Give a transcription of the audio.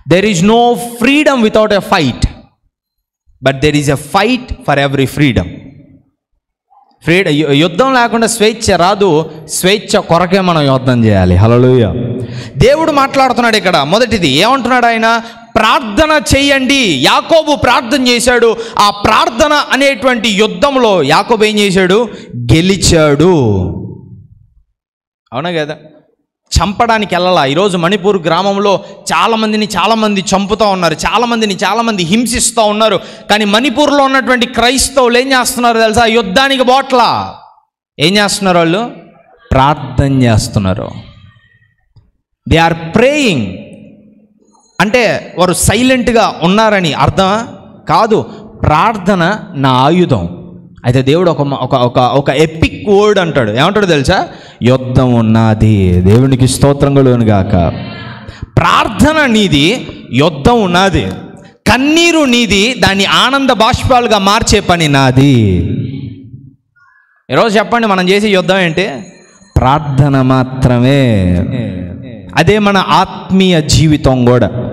there is no freedom without a fight but there is a fight for every freedom ఫ్రీడ యు- యుద్ధం లేకుండా స్వేచ్ఛ రాదు స్వేచ్ఛ కొరకే మనం యుద్ధం చేయాలి హలోయ దేవుడు మాట్లాడుతున్నాడు ఇక్కడ మొదటిది ఏమంటున్నాడు ఆయన ప్రార్థన చెయ్యండి యాకోబు ప్రార్థన చేశాడు ఆ ప్రార్థన అనేటువంటి యుద్ధంలో యాకోబు ఏం చేశాడు గెలిచాడు అవునా కదా చంపడానికి వెళ్ళాలా ఈరోజు మణిపూర్ గ్రామంలో చాలామందిని చాలామంది చంపుతూ ఉన్నారు చాలామందిని చాలామంది హింసిస్తూ ఉన్నారు కానీ మణిపూర్లో ఉన్నటువంటి క్రైస్తవులు ఏం చేస్తున్నారు తెలుసా యుద్ధానికి బోట్లా ఏం చేస్తున్నారు వాళ్ళు ప్రార్థన చేస్తున్నారు దే ఆర్ ప్రేయింగ్ అంటే వారు సైలెంట్గా ఉన్నారని అర్థం కాదు ప్రార్థన నా ఆయుధం అయితే దేవుడు ఒక మ- ఒక ఒక ఒక ఎపిక్ వర్డ్ అంటాడు ఏమంటాడు తెలుసా యుద్ధం ఉన్నది దేవునికి స్తోత్రం కలుగును గాక ప్రార్థన నీది యుద్ధం ఉన్నది కన్నీరు నీది దాన్ని ఆనంద బాష్పాలుగా మార్చే పని నాది ఈరోజు చెప్పండి మనం చేసే యుద్ధం ఏంటి ప్రార్థన మాత్రమే అదే మన ఆత్మీయ జీవితం కూడా